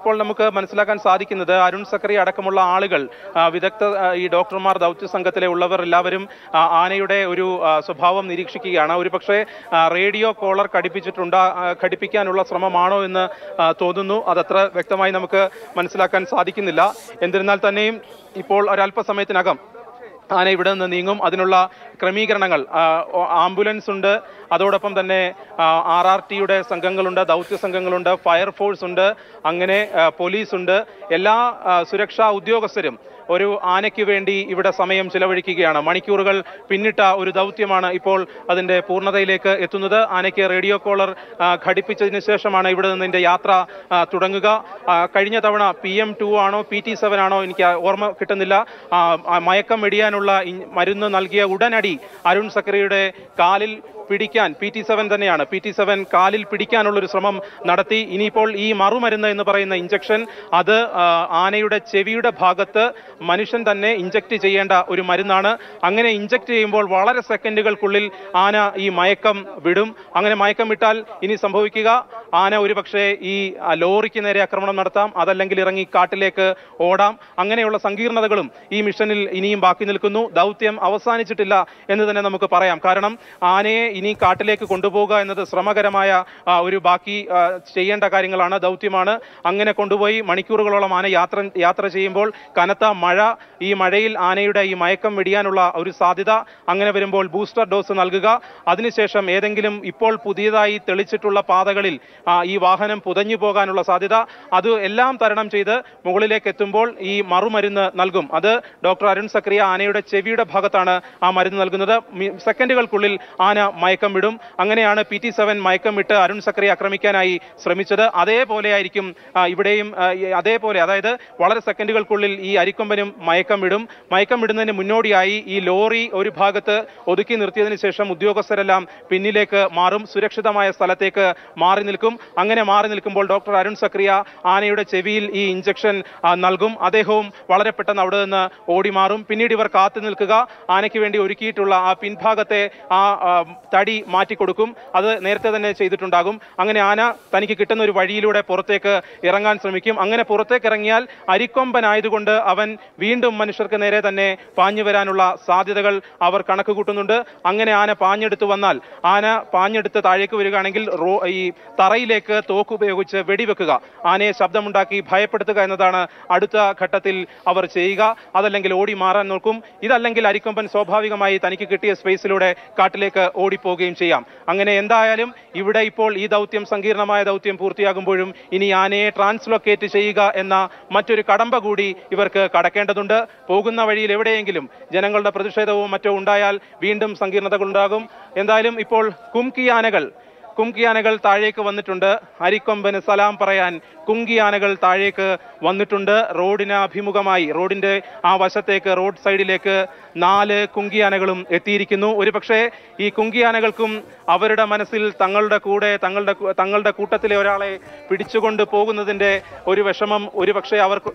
ഇപ്പോൾ നമുക്ക് മനസ്സിലാക്കാൻ സാധിക്കുന്നത് അരുൺ സക്കറി അടക്കമുള്ള ആളുകൾ ആ, വിദഗ്ധ ആ, ഈ ഡോക്ടർമാർ ദൗത്യ സംഘത്തിലെ ഉള്ളവർ എല്ലാവരും ആ, ആനയുടെ ഒരു ആ, സ്വഭാവം നിരീക്ഷിക്കുകയാണ് ഒരു പക്ഷേ റേഡിയോ കോളർ ഘടിപ്പിച്ചിട്ടുണ്ട് ആ, ഘടിപ്പിക്കാനുള്ള ശ്രമമാണോ എന്ന് ആ, തോന്നുന്നു അതത്ര വ്യക്തമായി നമുക്ക് മനസ്സിലാക്കാൻ സാധിക്കുന്നില്ല എന്നിരുന്നാൽ തന്നെയും ഇപ്പോൾ ഒരല്പസമയത്തിനകം ആന ഇവിടെ നിന്ന് നീങ്ങും അതിനുള്ള ക്രമീകരണങ്ങൾ ആ, ഓ- ആംബുലൻസ് ഉണ്ട് അതോടൊപ്പം തന്നെ ആർ ആർ ടിയുടെ സംഘങ്ങളുണ്ട് ദൗത്യ സംഘങ്ങളുണ്ട് ഫയർഫോഴ്സ് ഉണ്ട് അങ്ങനെ ആ, പോലീസ് ഉണ്ട് എല്ലാ ആ, സുരക്ഷാ ഉദ്യോഗസ്ഥരും ഒരു ആനയ്ക്ക് വേണ്ടി ഇവിടെ സമയം ചിലവഴിക്കുകയാണ് മണിക്കൂറുകൾ പിന്നിട്ട ഒരു ദൗത്യമാണ് ഇപ്പോൾ അതിന്റെ പൂർണ്ണതയിലേക്ക് എത്തുന്നത് ആനയ്ക്ക് റേഡിയോ കോളർ ആ, ഘടിപ്പിച്ചതിന് ശേഷമാണ് ഇവിടെ നിന്ന് ഇതിന്റെ യാത്ര ആ, തുടങ്ങുക ആ, കഴിഞ്ഞ തവണ പി എം ടു ആണോ പി ടി സെവൻ ആണോ എനിക്ക് ഓർമ്മ കിട്ടുന്നില്ല ആ, ആ, മയക്കം വെടിയാനുള്ള ഇ- മരുന്ന് നൽകിയ ഉടനടി അരുൺ സക്കറിയുടെ കാലിൽ പിടിക്കാൻ പി ടി സെവൻ തന്നെയാണ് പി ടി സെവൻ കാലിൽ പിടിക്കാനുള്ള ഒരു ശ്രമം നടത്തി ഇനിയിപ്പോൾ ഈ മറുമരുന്ന് എന്ന് പറയുന്ന ഇഞ്ചക്ഷൻ അത് ആ, ആനയുടെ ചെവിയുടെ ഭാഗത്ത് മനുഷ്യൻ തന്നെ ഇഞ്ചക്ട് ചെയ്യേണ്ട ഒരു മരുന്നാണ് അങ്ങനെ ഇഞ്ചക്ട് ചെയ്യുമ്പോൾ വളരെ സെക്കൻഡുകൾക്കുള്ളിൽ ആന ഈ മയക്കം വിടും അങ്ങനെ മയക്കം വിട്ടാൽ ഇനി സംഭവിക്കുക ആന ഒരുപക്ഷെ ഈ ആ, ലോറിക്ക് നേരെ ആക്രമണം നടത്താം അതല്ലെങ്കിൽ ഇറങ്ങി കാട്ടിലേക്ക് ഓടാം അങ്ങനെയുള്ള സങ്കീർണതകളും ഈ മിഷനിൽ ഇനിയും ബാക്കി നിൽക്കുന്നു ദൗത്യം അവസാനിച്ചിട്ടില്ല എന്ന് തന്നെ നമുക്ക് പറയാം കാരണം ആനയെ ഇനി കാട്ടിലേക്ക് കൊണ്ടുപോകുക എന്നത് ശ്രമകരമായ ആ, ഒരു ബാക്കി ആ, ചെയ്യേണ്ട കാര്യങ്ങളാണ് ദൗത്യമാണ് അങ്ങനെ കൊണ്ടുപോയി മണിക്കൂറുകളോളം ആന യാത്ര യാത്ര ചെയ്യുമ്പോൾ കനത്ത മഴ ഈ മഴയിൽ ആനയുടെ ഈ മയക്കം വെടിയാനുള്ള ഒരു സാധ്യത അങ്ങനെ വരുമ്പോൾ ബൂസ്റ്റർ ഡോസ് നൽകുക അതിനുശേഷം ഏതെങ്കിലും ഇപ്പോൾ പുതിയതായി തെളിച്ചിട്ടുള്ള പാതകളിൽ ആ, ഈ വാഹനം പുതഞ്ഞു പോകാനുള്ള സാധ്യത അത് എല്ലാം തരണം ചെയ്ത് മുകളിലേക്ക് എത്തുമ്പോൾ ഈ മറുമരുന്ന് നൽകും അത് ഡോക്ടർ അരുൺ സക്രിയ ആനയുടെ ചെവിയുടെ ഭാഗത്താണ് ആ മരുന്ന് നൽകുന്നത് മി- സെക്കൻഡുകൾക്കുള്ളിൽ ആന മയക്കം വിടും അങ്ങനെയാണ് പി ടി സെവൻ മയക്കം വിട്ട് അരുൺ സക്രിയ ആക്രമിക്കാനായി ശ്രമിച്ചത് അതേപോലെ ആയിരിക്കും ആ, ഇവിടെയും ആ, ഈ അതേപോലെ അതായത് വളരെ സെക്കൻഡുകൾക്കുള്ളിൽ ഈ അരിക്കൊമ്പനും മയക്കം വിടും മയക്കം വിടുന്നതിന് മുന്നോടിയായി ഈ ലോറി ഒരു ഭാഗത്ത് ഒതുക്കി നിർത്തിയതിനു ശേഷം ഉദ്യോഗസ്ഥരെല്ലാം പിന്നിലേക്ക് മാറും സുരക്ഷിതമായ സ്ഥലത്തേക്ക് മാറി നിൽക്കും അങ്ങനെ മാറി നിൽക്കുമ്പോൾ ഡോക്ടർ അരുൺ സക്രിയ ആനയുടെ ചെവിയിൽ ഈ ഇഞ്ചക്ഷൻ ആ, നൽകും അദ്ദേഹവും വളരെ പെട്ടെന്ന് അവിടെ നിന്ന് ഓടി മാറും പിന്നീട് ഇവർ കാത്തു നിൽക്കുക ആനയ്ക്ക് വേണ്ടി ഒരുക്കിയിട്ടുള്ള ആ പിൻഭാഗത്തെ ആ ആ, തടി മാറ്റിക്കൊടുക്കും അത് നേരത്തെ തന്നെ ചെയ്തിട്ടുണ്ടാകും അങ്ങനെ ആന തനിക്ക് കിട്ടുന്ന ഒരു വഴിയിലൂടെ പുറത്തേക്ക് ഇറങ്ങാൻ ശ്രമിക്കും അങ്ങനെ പുറത്തേക്ക് ഇറങ്ങിയാൽ അരിക്കൊമ്പനായതുകൊണ്ട് അവൻ വീണ്ടും മനുഷ്യർക്ക് നേരെ തന്നെ പാഞ്ഞു വരാനുള്ള സാധ്യതകൾ അവർ കണക്ക് കൂട്ടുന്നുണ്ട് അങ്ങനെ ആന പാഞ്ഞെടുത്ത് വന്നാൽ ആന പാഞ്ഞെടുത്ത് താഴേക്ക് വരികയാണെങ്കിൽ റോ ഈ തറയിലേക്ക് തോക്ക് ഉപയോഗിച്ച് വെടിവെക്കുക ആനയെ ശബ്ദമുണ്ടാക്കി ഭയപ്പെടുത്തുക എന്നതാണ് അടുത്ത ഘട്ടത്തിൽ അവർ ചെയ്യുക അതല്ലെങ്കിൽ ഓടി മാറാൻ നോക്കും ഇതല്ലെങ്കിൽ അരിക്കൊമ്പൻ സ്വാഭാവികമായി തനിക്ക് കിട്ടിയ സ്പേസിലൂടെ കാട്ടിലേക്ക് ഓടിപ്പോവുകയും ചെയ്യാം അങ്ങനെ എന്തായാലും ഇവിടെ ഇപ്പോൾ ഈ ദൗത്യം സങ്കീർണമായ ദൗത്യം പൂർത്തിയാകുമ്പോഴും ഇനി ആനയെ ട്രാൻസ്ലൊക്കേറ്റ് ചെയ്യുക എന്ന മറ്റൊരു കടമ്പ കൂടി ഇവർക്ക് കടക്കേണ്ടതുണ്ട് പോകുന്ന വഴിയിൽ എവിടെയെങ്കിലും ജനങ്ങളുടെ പ്രതിഷേധവും മറ്റോ ഉണ്ടായാൽ വീണ്ടും സങ്കീർണതകൾ ഉണ്ടാകും എന്തായാലും ഇപ്പോൾ കുംകിയാനകൾ കുംകിയാനകൾ താഴേക്ക് വന്നിട്ടുണ്ട് അരിക്കൊമ്പന് സലാം പറയാൻ കുങ്കിയാനകൾ താഴേക്ക് വന്നിട്ടുണ്ട് റോഡിന് അഭിമുഖമായി റോഡിന്റെ ആ വശത്തേക്ക് റോഡ് സൈഡിലേക്ക് നാല് കുങ്കിയാനകളും എത്തിയിരിക്കുന്നു ഒരുപക്ഷെ ഈ കുങ്കിയാനകൾക്കും അവരുടെ മനസ്സിൽ തങ്ങളുടെ കൂടെ തങ്ങളുടെ കു- തങ്ങളുടെ കൂട്ടത്തിലെ ഒരാളെ പിടിച്ചുകൊണ്ട് പോകുന്നതിന്റെ ഒരു വിഷമം ഒരുപക്ഷെ അവർക്ക്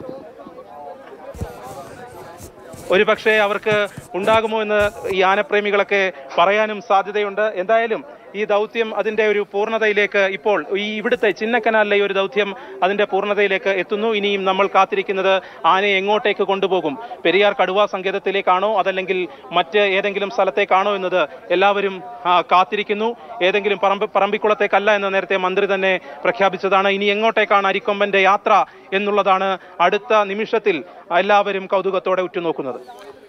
ഒരുപക്ഷെ അവർക്ക് ഉണ്ടാകുമോ എന്ന് ഈ ആനപ്രേമികളൊക്കെ പറയാനും സാധ്യതയുണ്ട് എന്തായാലും ഈ ദൗത്യം അതിന്റെ ഒരു പൂർണ്ണതയിലേക്ക് ഇപ്പോൾ ഈ ഇവിടുത്തെ ചിന്നക്കനാലിലെ ഈ ഒരു ദൗത്യം അതിന്റെ പൂർണ്ണതയിലേക്ക് എത്തുന്നു ഇനിയും നമ്മൾ കാത്തിരിക്കുന്നത് ആനയെ എങ്ങോട്ടേക്ക് കൊണ്ടുപോകും പെരിയാർ കടുവ സങ്കേതത്തിലേക്കാണോ അതല്ലെങ്കിൽ മറ്റ് ഏതെങ്കിലും സ്ഥലത്തേക്കാണോ എന്നത് എല്ലാവരും ആ, കാത്തിരിക്കുന്നു ഏതെങ്കിലും പറമ്പ് പറമ്പിക്കുളത്തേക്കല്ല എന്ന് നേരത്തെ മന്ത്രി തന്നെ പ്രഖ്യാപിച്ചതാണ് ഇനി എങ്ങോട്ടേക്കാണ് അരിക്കൊമ്പന്റെ യാത്ര എന്നുള്ളതാണ് അടുത്ത നിമിഷത്തിൽ എല്ലാവരും കൗതുകത്തോടെ ഉറ്റുനോക്കുന്നത്